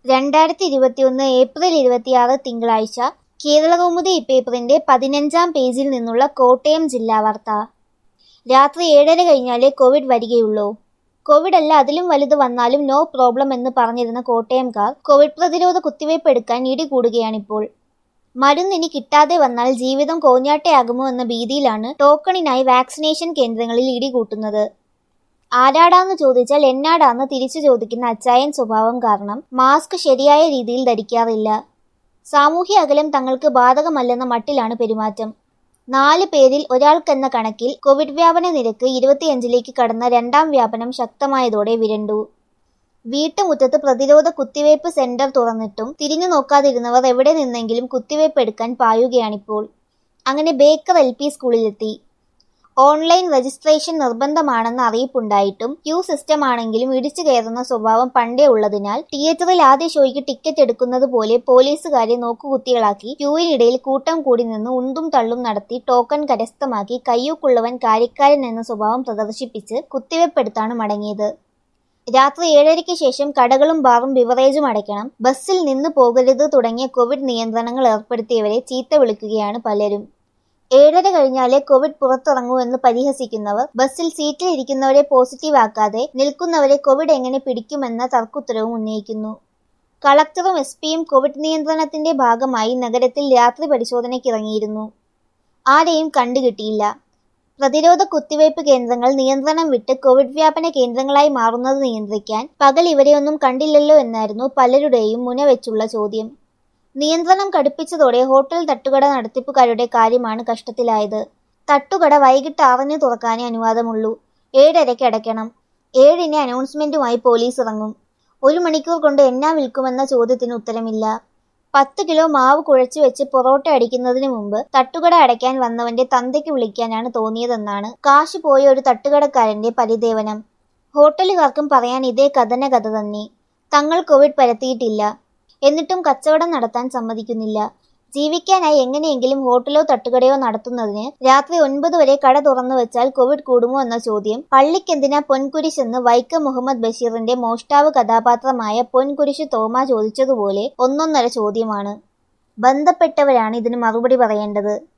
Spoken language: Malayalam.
രണ്ടായിരത്തി ഇരുപത്തിയൊന്ന് ഏപ്രിൽ ഇരുപത്തിയാറ് തിങ്കളാഴ്ച കേരളകൗമുദി ഇപ്പേപ്പറിന്റെ പതിനഞ്ചാം പേജിൽ നിന്നുള്ള കോട്ടയം ജില്ലാ വാർത്ത രാത്രി ഏഴര കഴിഞ്ഞാലേ കോവിഡ് വരികയുള്ളൂ കോവിഡ് അല്ല അതിലും വലുത് വന്നാലും നോ പ്രോബ്ലം എന്ന് പറഞ്ഞിരുന്ന കോട്ടയംകാർ കോവിഡ് പ്രതിരോധ കുത്തിവയ്പ് എടുക്കാൻ ഇടികൂടുകയാണിപ്പോൾ മരുന്ന് ഇനി കിട്ടാതെ വന്നാൽ ജീവിതം കോഞ്ഞാട്ടയാകുമോ എന്ന ഭീതിയിലാണ് ടോക്കണിനായി വാക്സിനേഷൻ കേന്ദ്രങ്ങളിൽ ഇടികൂട്ടുന്നത് ആരാടാന്ന് ചോദിച്ചാൽ എന്നാടാന്ന് തിരിച്ചു ചോദിക്കുന്ന അച്ചായൻ സ്വഭാവം കാരണം മാസ്ക് ശരിയായ രീതിയിൽ ധരിക്കാറില്ല സാമൂഹ്യ അകലം തങ്ങൾക്ക് ബാധകമല്ലെന്ന മട്ടിലാണ് പെരുമാറ്റം നാല് പേരിൽ ഒരാൾക്കെന്ന കണക്കിൽ കോവിഡ് വ്യാപന നിരക്ക് ഇരുപത്തിയഞ്ചിലേക്ക് കടന്ന രണ്ടാം വ്യാപനം ശക്തമായതോടെ വിരണ്ടു വീട്ടുമുറ്റത്ത് പ്രതിരോധ കുത്തിവയ്പ് സെന്റർ തുറന്നിട്ടും തിരിഞ്ഞു നോക്കാതിരുന്നവർ എവിടെ നിന്നെങ്കിലും കുത്തിവയ്പ് എടുക്കാൻ പായുകയാണിപ്പോൾ അങ്ങനെ ബേക്കർ എൽ പി സ്കൂളിലെത്തി ഓൺലൈൻ രജിസ്ട്രേഷൻ നിർബന്ധമാണെന്ന അറിയിപ്പുണ്ടായിട്ടും ക്യൂ സിസ്റ്റം ആണെങ്കിലും ഇടിച്ചു കയറുന്ന സ്വഭാവം പണ്ടേ ഉള്ളതിനാൽ തിയേറ്ററിൽ ആദ്യ ഷോയ്ക്ക് ടിക്കറ്റ് എടുക്കുന്നത് പോലെ പോലീസുകാരെ നോക്കുകുത്തികളാക്കി ക്യൂവിനിടയിൽ കൂട്ടം കൂടി നിന്ന് ഉന്തും തള്ളും നടത്തി ടോക്കൺ കരസ്ഥമാക്കി കയ്യൂക്കുള്ളവൻ കാര്യക്കാരൻ എന്ന സ്വഭാവം പ്രദർശിപ്പിച്ച് കുത്തിവെപ്പെടുത്താണ് മടങ്ങിയത് രാത്രി ഏഴരയ്ക്ക് ശേഷം കടകളും ബാറും ബിവറേജും അടയ്ക്കണം ബസ്സിൽ നിന്ന് പോകരുത് തുടങ്ങിയ കോവിഡ് നിയന്ത്രണങ്ങൾ ഏർപ്പെടുത്തിയവരെ ചീത്ത വിളിക്കുകയാണ് പലരും ഏഴര കഴിഞ്ഞാലേ കോവിഡ് പുറത്തിറങ്ങൂ എന്ന് പരിഹസിക്കുന്നവർ ബസ്സിൽ സീറ്റിൽ ഇരിക്കുന്നവരെ പോസിറ്റീവ് ആക്കാതെ നിൽക്കുന്നവരെ കോവിഡ് എങ്ങനെ പിടിക്കുമെന്ന തർക്കുത്തരവും ഉന്നയിക്കുന്നു കളക്ടറും എസ് പിയും കോവിഡ് നിയന്ത്രണത്തിന്റെ ഭാഗമായി നഗരത്തിൽ രാത്രി പരിശോധനയ്ക്കിറങ്ങിയിരുന്നു ആരെയും കണ്ടുകിട്ടിയില്ല പ്രതിരോധ കുത്തിവയ്പ് കേന്ദ്രങ്ങൾ നിയന്ത്രണം വിട്ട് കോവിഡ് വ്യാപന കേന്ദ്രങ്ങളായി മാറുന്നത് നിയന്ത്രിക്കാൻ പകൽ ഇവരെയൊന്നും കണ്ടില്ലല്ലോ എന്നായിരുന്നു പലരുടെയും മുനവെച്ചുള്ള ചോദ്യം നിയന്ത്രണം കടുപ്പിച്ചതോടെ ഹോട്ടൽ തട്ടുകട നടത്തിപ്പുകാരുടെ കാര്യമാണ് കഷ്ടത്തിലായത് തട്ടുകട വൈകിട്ട് ആറിന് തുറക്കാനേ അനുവാദമുള്ളൂ ഏഴരയ്ക്ക് അടയ്ക്കണം ഏഴിന് അനൗൺസ്മെന്റുമായി പോലീസ് ഇറങ്ങും ഒരു മണിക്കൂർ കൊണ്ട് എന്നാ വിൽക്കുമെന്ന ചോദ്യത്തിന് ഉത്തരമില്ല പത്ത് കിലോ മാവ് കുഴച്ചു വെച്ച് പൊറോട്ട അടിക്കുന്നതിന് മുമ്പ് തട്ടുകട അടയ്ക്കാൻ വന്നവന്റെ തന്തയ്ക്ക് വിളിക്കാനാണ് തോന്നിയതെന്നാണ് കാശ് പോയ ഒരു തട്ടുകടക്കാരന്റെ പരിദേവനം ഹോട്ടലുകാർക്കും പറയാൻ ഇതേ കഥന കഥ തന്നെ തങ്ങൾ കോവിഡ് പരത്തിയിട്ടില്ല എന്നിട്ടും കച്ചവടം നടത്താൻ സമ്മതിക്കുന്നില്ല ജീവിക്കാനായി എങ്ങനെയെങ്കിലും ഹോട്ടലോ തട്ടുകടയോ നടത്തുന്നതിന് രാത്രി ഒൻപത് വരെ കട തുറന്നു വെച്ചാൽ കോവിഡ് കൂടുമോ എന്ന ചോദ്യം പള്ളിക്കെന്തിനാ പൊൻകുരിശ് എന്ന് വൈക്കം മുഹമ്മദ് ബഷീറിന്റെ മോഷ്ടാവ് കഥാപാത്രമായ പൊൻകുരിശ് തോമ ചോദിച്ചതുപോലെ ഒന്നൊന്നര ചോദ്യമാണ് ബന്ധപ്പെട്ടവരാണ് ഇതിന് മറുപടി പറയേണ്ടത്